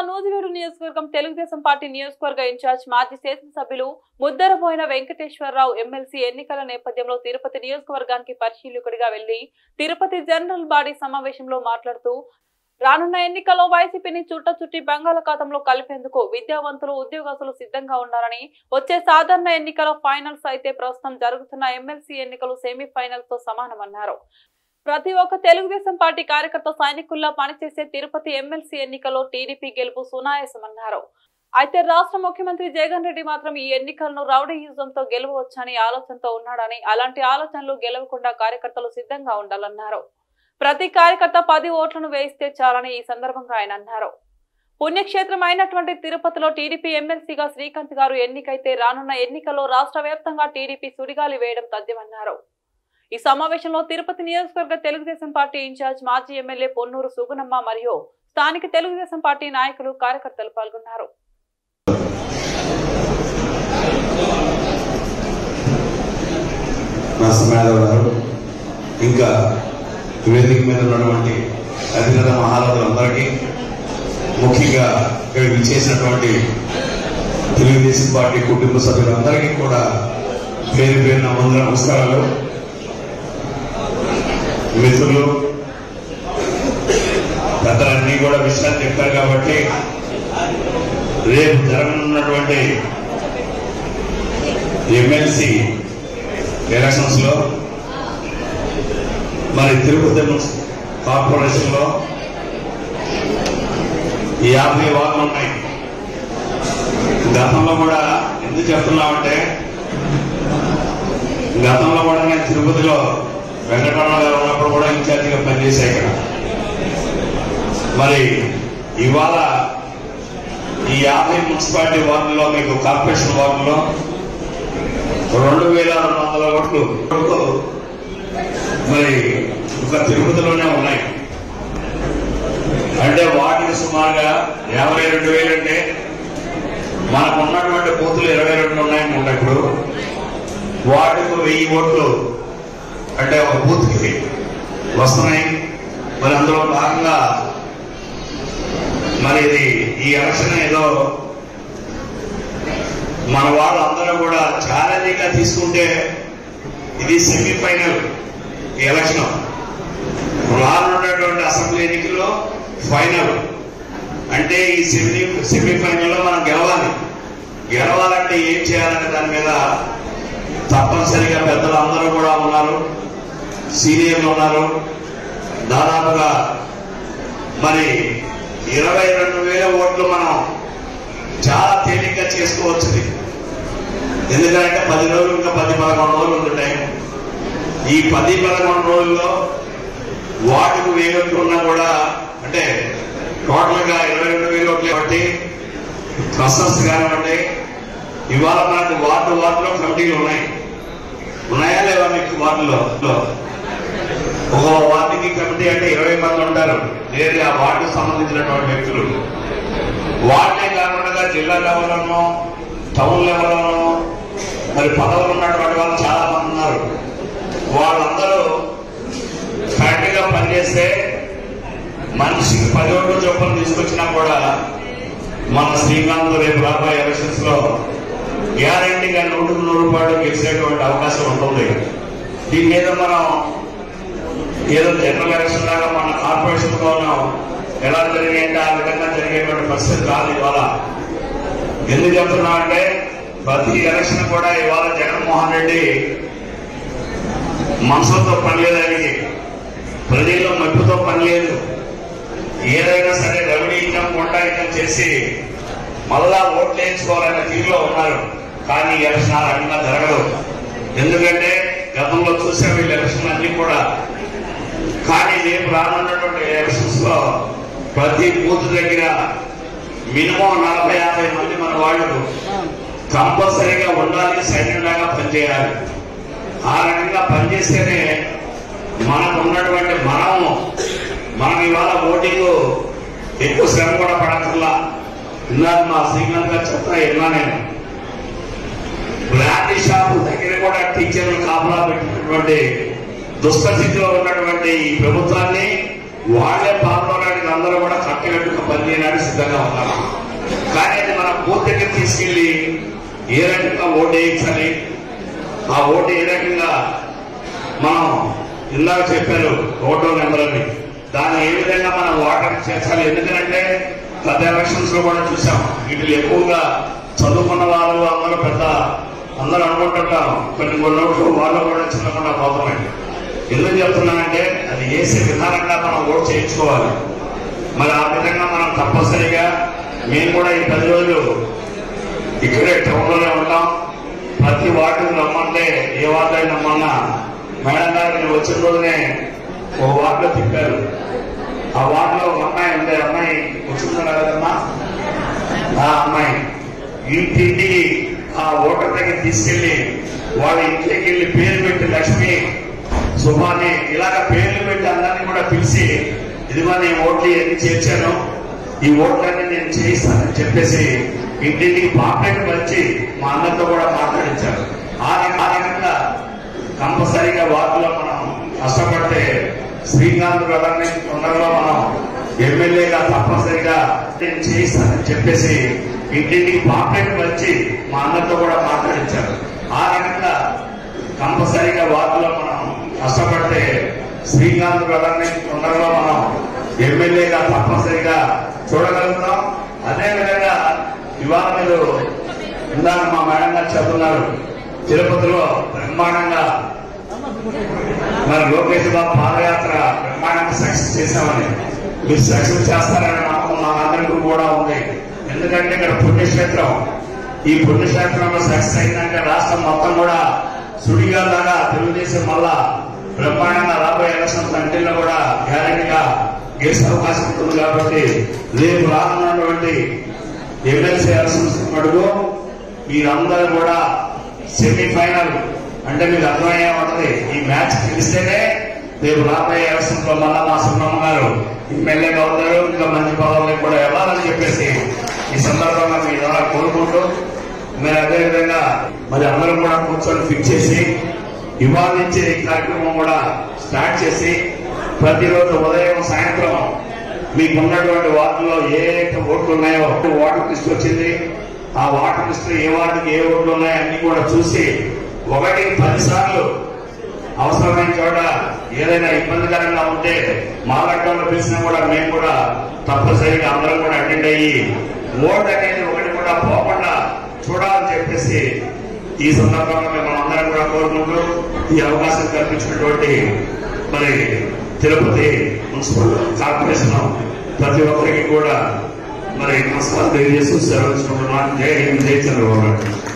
నూజివీడు నియోజకవర్గం తెలుగుదేశం పార్టీ నియోజకవర్గ ఇన్ఛార్జ్ మాజీ శాసనసభ్యులు ముద్దరబోయిన వెంకటేశ్వరరావు ఎమ్మెల్సీ ఎన్నికల నేపథ్యంలో తిరుపతి నియోజకవర్గానికి పరిశీలకుడిగా వెళ్లి తిరుపతి జనరల్ బాడీ సమావేశంలో మాట్లాడుతూ రానున్న ఎన్నికల్లో వైసీపీని చుట్ట చుట్టి బంగాళాఖాతంలో కలిపేందుకు విద్యావంతులు ఉద్యోగస్తులు సిద్ధంగా ఉన్నారని వచ్చే సాధారణ ఎన్నికల ఫైనల్స్ అయితే ప్రస్తుతం జరుగుతున్న ఎమ్మెల్సీ ఎన్నికలు సెమీఫైనల్ తో సమానమన్నారు ప్రతి ఒక్క తెలుగుదేశం పార్టీ కార్యకర్త సైనికుల్లా పనిచేసే తిరుపతి ఎమ్మెల్సీ ఎన్నికల్లో టీడీపీ గెలుపు సునాయాసమన్నారు అయితే రాష్ట్ర ముఖ్యమంత్రి జగన్ రెడ్డి మాత్రం ఈ ఎన్నికలను రౌడీయుజంతో గెలవవచ్చని ఆలోచనతో ఉన్నాడని అలాంటి ఆలోచనలు గెలవకుండా కార్యకర్తలు సిద్ధంగా ఉండాలన్నారు ప్రతి కార్యకర్త పది ఓట్లను వేయిస్తే చాలని ఈ సందర్భంగా ఆయన అన్నారు పుణ్యక్షేత్రం అయినటువంటి తిరుపతిలో టీడీపీ ఎమ్మెల్సీగా శ్రీకాంత్ గారు ఎన్నికైతే రానున్న ఎన్నికల్లో రాష్ట్ర వ్యాప్తంగా టీడీపీ సుడిగాలి వేయడం తథ్యమన్నారు ఈ సమావేశంలో తిరుపతి నియోజకవర్గ తెలుగుదేశం పార్టీ ఇన్ఛార్జ్ మాజీ ఎమ్మెల్యే పొన్నూరు సుగుణమ్మ మరియు స్థానిక తెలుగుదేశం పార్టీ నాయకులు కార్యకర్తలు పాల్గొన్నారు నరసింహారావు గారు ఇంకా వేదిక మీద ఉన్నటువంటి అధినేత మహారాజులందరికీ ముఖ్యంగా ఇక్కడ విచ్చేసినటువంటి తెలుగుదేశం పార్టీ కుటుంబ సభ్యులందరికీ కూడా పేరు పేరున వందల నమస్కారాలు మిత్రులు పెద్దలన్నీ కూడా విషయాలు చెప్పారు కాబట్టి రేపు జరగనున్నటువంటి ఎమ్మెల్సీ ఎలక్షన్స్ లో మరి తిరుపతి మున్సి- కార్పొరేషన్ లో యాభై వార్డులు ఉన్నాయి గతంలో కూడా ఎందుకు చెప్తున్నామంటే గతంలో కూడా నేను తిరుపతిలో వెంకటరమణ గారు ఉన్నప్పుడు కూడా ఇన్ఛార్జిగా పనిచేశాను ఇక్కడ మరి ఇవాళ ఈ యాభై మున్సిపాలిటీ వార్డులో మీకు కార్పొరేషన్ వార్డులో రెండు వేల రెండు వందల ఓట్లు ఓట్లు మరి ఒక తిరుపతిలోనే ఉన్నాయి అంటే వాటికి సుమారుగా యాభై రెండు వేలు అంటే మనకు ఉన్నటువంటి బూతులు ఇరవై రెండు ఉన్నాయని ఉన్నాయి ఇప్పుడు వాటికి వెయ్యి ఓట్లు అంటే ఒక బూత్కి వస్తున్నాయి మరి అందులో భాగంగా మరి ఇది ఈ ఎలక్షన్ ఏదో మన వాళ్ళందరూ కూడా ఛాలెంజింగ్ గా తీసుకుంటే ఇది సెమీఫైనల్ ఎలక్షన్ రానున్నటువంటి అసెంబ్లీ ఎన్నికల్లో ఫైనల్ అంటే ఈ సెమీ సెమీఫైనల్లో మనం గెలవాలి గెలవాలంటే ఏం చేయాలనే దాని మీద తప్పనిసరిగా పెద్దలు అందరూ కూడా ఉన్నారు సీనియర్లు ఉన్నారు దాదాపుగా మరి ఇరవై రెండు వేల ఓట్లు మనం చాలా తేలిగ్గా చేసుకోవచ్చు ఇది. ఎందుకంటే పది రోజులు ఇంకా పది పదకొండు రోజులు ఉంది టైం ఈ పది పదకొండు రోజుల్లో వాటికి వేయొచ్చు ఉన్నా కూడా అంటే టోటల్ గా ఇరవై రెండు వేలు ఓట్లు కాబట్టి క్లస్టర్స్ కానివ్వండి ఇవాళ మనకు వార్డు వార్డులో కమిటీలు ఉన్నాయి ఉన్నాయా లేవా మీకు వార్డులో లో? ఒక వార్డుకి కమిటీ అంటే ఇరవై మంది ఉంటారు లేదు ఆ వార్డుకు సంబంధించినటువంటి వ్యక్తులు వాటినే కాకుండా జిల్లా లెవెల్లోనూ టౌన్ లెవెల్లోనూ మరి పదవులు ఉన్నటువంటి వాళ్ళు చాలా మంది ఉన్నారు వాళ్ళందరూ కరెక్ట్ గా పనిచేస్తే మనిషికి పది ఓట్లు చొప్పున తీసుకొచ్చినా కూడా మన శ్రీకాంత్ రేపు రాబోయే ఎలక్షన్స్ లో గ్యారంటీగా నూటికి నూరు రూపాయలు గెలిచేటువంటి అవకాశం ఉంటుంది దీని మీద మనం ఏదో జనరల్ ఎలక్షన్ లాగా మన కార్పొరేషన్ లో ఉన్నాం ఎలా జరిగాయంటే ఆ విధంగా జరిగేటువంటి పరిస్థితి కాదు ఇవాళ ఎందుకు చెప్తున్నా అంటే ప్రతి ఎలక్షన్ కూడా ఇవాళ జగన్మోహన్ రెడ్డి మనసులతో పని లేదు ఆయనకి ప్రజల్లో మట్టుతో పని లేదు ఏదైనా సరే రవినీయం కొండాయితం చేసి మళ్ళా ఓట్లు వేయించుకోవాలనే తీరులో ఉన్నారు కానీ ఈ ఎలక్షన్ ఆ రకంగా జరగదు ఎందుకంటే గతంలో చూసే వీళ్ళు ఎలక్షన్ అన్ని కూడా కానీ రేపు రానున్నటువంటి ఎలక్షన్స్ లో ప్రతి బూత్ దగ్గర మినిమం నలభై యాభై మంది మన వాళ్ళు కంపల్సరీగా ఉండాలి సైన్యంలాగా పనిచేయాలి ఆ రకంగా పనిచేస్తేనే మనకు ఉన్నటువంటి మనము మనం ఇవాళ ఓటింగ్ ఎక్కువ శ్రమ కూడా పడక్కర్లా ఇందాక మా శ్రీకాంత్ గారు చెప్తా విన్నా నేను బ్రాండ్ షాప్ దగ్గర కూడా టీచర్లు కాపలా పెట్టినటువంటి దుస్థితిలో ఉన్నటువంటి ఈ ప్రభుత్వాన్ని వాళ్ళే పాల్గొనడానికి అందరూ కూడా కట్టగట్టుకు పనిచేయడానికి సిద్ధంగా ఉన్నారు కానీ అది మనం పూర్తిగా తీసుకెళ్లి ఏ రకంగా ఓటు వేయించాలి ఆ ఓటు ఏ రకంగా మనం ఇందాక చెప్పారు ఓటో నెంబర్ అని దాన్ని ఏ విధంగా మనం ఓటర్ చేర్చాలి ఎందుకంటే గత ఎలక్షన్స్ లో కూడా చూసాం వీటిలో ఎక్కువగా చదువుకున్న వాళ్ళు అందరూ పెద్ద అందరూ అనుకుంటుంటారు కొన్ని కొన్ని ఓట్లు వాళ్ళు కూడా చిన్నకుండా పోతున్నాయి ఎందుకు చెప్తున్నానంటే అది వేసే విధానంగా మనం ఓటు చేయించుకోవాలి మరి ఆ విధంగా మనం తప్పనిసరిగా మేము కూడా ఈ పది రోజులు ఇక్కడే టౌన్లోనే ఉంటాం ప్రతి వార్డుకు రమ్మంటే ఏ వార్డు అయినా మొన్న మేడం గారు నేను వచ్చిన రోజునే ఓ వార్డులో తిప్పారు ఆ వార్డులో ఒక అమ్మాయి ఉంది ఆ అమ్మాయి వచ్చిందా కదమ్మా ఆ అమ్మాయి ఇంటింటికి ఆ ఓటర్ దగ్గర తీసుకెళ్లి వాళ్ళ ఇంటికి వెళ్ళి పేరు పెట్టి లక్ష్మి సుమాని ఇలాగ పేర్లు పెట్టి అందరినీ కూడా పిలిచి ఇదిగో నేను ఓట్లు ఎన్ని చేర్చాను ఈ ఓట్లన్నీ నేను చేయిస్తానని చెప్పేసి ఇంటింటికి పాంప్లెట్ వచ్చి మా అందరితో కూడా మాట్లాడించారు ఆ రక- ఆ రకంగా కంపల్సరీగా వార్డులో మనం కష్టపడితే శ్రీకాంత్ గారిని తొందరలో మనం ఎమ్మెల్యేగా తప్పనిసరిగా నేను చేయిస్తానని చెప్పేసి ఇంటింటికి పాంప్లెట్ వచ్చి మా అందరితో కూడా మాట్లాడించారు ఆ రకంగా కంపల్సరీగా వార్డులో మనం కష్టపడితే శ్రీకాంత్ గారిని తొందరలో మనం ఎమ్మెల్యేగా తప్పనిసరిగా చూడగలుగుతాం అదే విధంగా ఇవాళ మీరు ఇందాక మా మేడం గారు చెప్తున్నారు తిరుపతిలో బ్రహ్మాండంగా మరి లోకేష్ బాబు పాదయాత్ర బ్రహ్మాండంగా సక్సెస్ చేశామని మీరు సక్సెస్ చేస్తారనే నమ్మకం మా అందరికీ కూడా ఉంది ఎందుకంటే ఇక్కడ పుణ్యక్షేత్రం ఈ పుణ్యక్షేత్రంలో సక్సెస్ అయిందంటే రాష్ట్రం మొత్తం కూడా సుడిగా లాగా తెలుగుదేశం మళ్ళా బ్రహ్మాండంగా రాబోయే ఎలక్షన్ కంటిలో కూడా గ్యారెంటీగా గెలిచే అవకాశం ఉంటుంది కాబట్టి రేపు రానున్నటువంటి ఎమ్మెల్సీ ఎలక్షన్స్ మటుకు మీరందరూ కూడా సెమీఫైనల్ అంటే మీకు అర్థమయ్యే ఉంటది ఈ మ్యాచ్ గెలిస్తేనే రేపు రాబోయే ఎలక్షన్స్ లో మళ్ళా మా సుబ్రహ్మ గారు ఎమ్మెల్యేగా అవుతారు ఇంకా మంచి పదవులకు కూడా వెళ్ళాలని చెప్పేసి ఈ సందర్భంగా మీ ద్వారా కోరుకుంటూ మరి అదేవిధంగా మరి అందరం కూడా కూర్చొని ఫిక్స్ చేసి ఇవాళ నుంచి ఈ కార్యక్రమం కూడా స్టార్ట్ చేసి ప్రతిరోజు ఉదయం సాయంత్రం మీకు ఉన్నటువంటి వార్డులో ఏ ఏ ఓట్లు ఉన్నాయో వాటర్ లిస్ట్ వచ్చింది ఆ వాటర్ లిస్ట్ ఏ వార్డుకి ఏ ఓట్లు ఉన్నాయో అన్ని కూడా చూసి ఒకటి పది సార్లు అవసరమైన చోట ఏదైనా ఇబ్బందికరంగా ఉంటే మా లెక్కల్లో పిలిచినా కూడా మేము కూడా తప్పనిసరిగా అందరం కూడా అటెండ్ అయ్యి ఓట్ అనేది ఒకటి కూడా పోకుండా చూడాలని చెప్పేసి ఈ సందర్భంగా మేము అందరం కూడా కోరుకుంటూ ఈ అవకాశం కల్పించినటువంటి మరి తిరుపతి మున్సిపల్ కార్పొరేషన్ ప్రతి ఒక్కరికి కూడా మరి నమస్కారం తెలియజేస్తూ సెలవు ఇస్తున్నాను జై హింద్ జై చంద్రబాబు నాయుడు